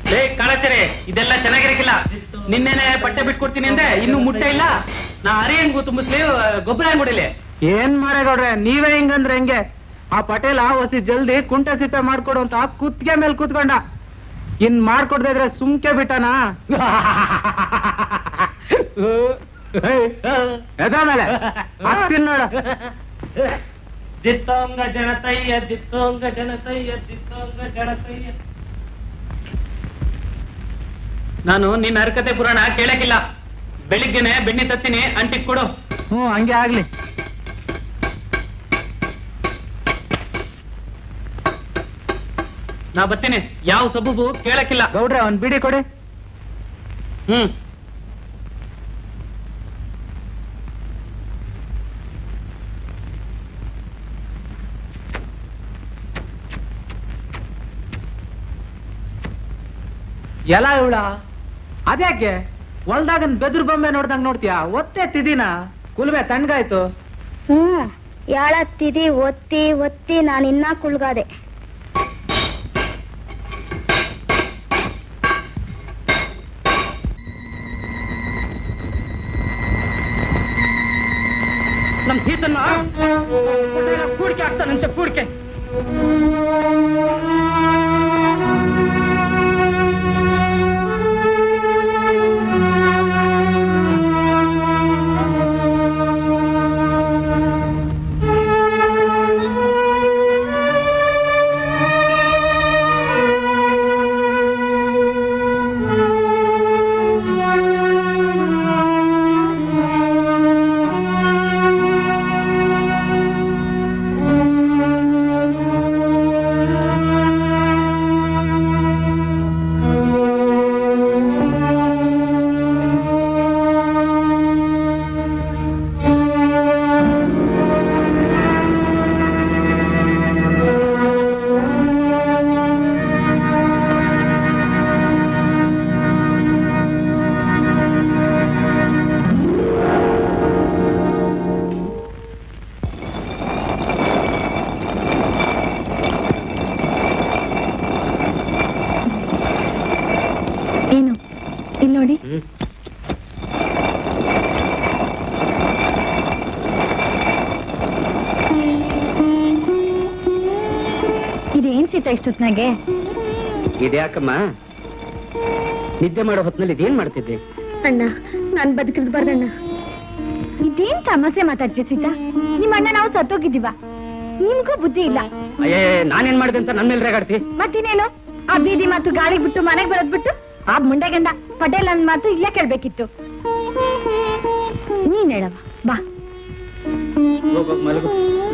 ಲೇ ಕಾಳಚರೆ ಇದೆಲ್ಲ ಚೆನ್ನಾಗಿರಕ್ಕಿಲ್ಲ ನಿನ್ನೆನೆ ಬಟ್ಟೆ ಬಿಟ್ಕೊಡ್ತೀನಿ ಅಂದೆ ಇನ್ನು ಮುಟ್ಟೆ ಇಲ್ಲ ನಾ ಅರಿ ಹೆಂಗು ತುಂಬಿಸ್ಲಿ ಗೊಬ್ಬರ ಹೆಂಗ್ ಹೊಡಿಲಿ ಏನ್ ಮಾಡಗೌಡ್ರೆ ನೀವೇ ಹಿಂಗಂದ್ರೆ ಹೆಂಗೆ ಆ ಪಟೇಲ ಹೊಸಿ ಜಲ್ದಿ ಕುಂಟೆ ಸಿಪ್ಪೆ ಮಾಡ್ಕೊಡು ಅಂತ ಕುತ್ತಿಗೆ ಮೇಲೆ ಕೂತ್ಕೊಂಡ ಇನ್ ಮಾಡ್ಕೊಡ್ದೇ ಇದ್ರೆ ಸುಮ್ಕೆ ಬಿಟ್ಟನಾ ಎದ ಮೇಲೆ ಹಾಕ್ತೀನಿ ನೋಡ ದಿತ್ತೋಂಗ ಜನತಯ್ಯ ದಿತ್ತೋಂಗ ಜನತಯ್ಯ ದಿತ್ತೋಂಗ ಜನತಯ್ಯ ನಾನು ನಿನ್ನ ಹರಕತೆ ಪುರಾಣ ಕೇಳಕ್ಕಿಲ್ಲ ಬೆಳಿಗ್ಗೆನೆ ಬೆಣ್ಣೆ ತತ್ತೀನಿ ಅಂಟಿಕ್ ಕೊಡು ಹ್ಞೂ ಹಂಗೆ ಆಗ್ಲಿ ನಾ ಬರ್ತೀನಿ ಯಾವ ಸಬೂಬು ಕೇಳಕ್ಕಿಲ್ಲ ಗೌಡ್ರೆ ಒಂದ್ ಬಿಡಿ ಕೊಡಿ ಹ್ಮ್ ಎಲ್ಲ ಇವಳ ಅದ್ಯಾಕೆ ಹೊಲ್ದಾಗನ್ ಬೆದ್ರು ಬೊಂಬೆ ನೋಡ್ದಂಗ್ ನೋಡ್ತೀಯಾ ಒತ್ತೆ ತಿದಿನ ಕುಲ್ಮೆ ತಣ್ಣಗಾಯ್ತು ಹ್ಮ್ ಯಾಳತ್ತಿದಿ ಒತ್ತಿ ಒತ್ತಿ ನಾನು ಇನ್ನ ಕುಳ್ಗಾದೆ ನಮ್ ಸೀತನ್ನ ಕೂಡಿಕೆ ಆಗ್ತಾನಂತೆ ಕೂಡಿಕೆ ಏನು ಇಲ್ಲಿ ನೋಡಿ ಇದೇನ್ ಸೀತಾ ಇಷ್ಟೊತ್ನಾಗೆ ಇದ್ಯಾಕಮ್ಮ ನಿದ್ದೆ ಮಾಡೋ ಹೊತ್ನಲ್ಲಿ ಇದೇನ್ ಮಾಡ್ತಿದ್ದೆ ಅಣ್ಣ ನಾನ್ ಬದುಕಿದ್ ಬರ್ದಣ್ಣ ಇದೇನ್ ಸಮಸ್ಯೆ ಮಾತಾಡ್ತೀಯ ಸೀತಾ ನಿಮ್ಮ ಅಣ್ಣ ನಾವು ಸತ್ತೋಗಿದ್ದೀವ ನಿಮ್ಗೂ ಬುದ್ಧಿ ಇಲ್ಲ ಅಯ್ಯೇ ನಾನೇನ್ ಮಾಡಿದೆ ಅಂತ ನನ್ನ ಮೇಲೆ ರೇಗಾಡ್ತಿ ಮತ್ತಿನೇನು ಆ ಬೀದಿ ಮಾತು ಗಾಳಿ ಬಿಟ್ಟು ಮನೆಗ್ ಬರೋದ್ ಬಿಟ್ಟು ಆ ಮುಂಡೆಗಂಡ ಪಟೇಲ್ ಅಂದ್ ಮಾತು ಇಲ್ಲೇ ಕೇಳ್ಬೇಕಿತ್ತು ನೀನ್ ಹೇಳವ ಬಾ ಹೋಗೋಗ್ ಮಲಗು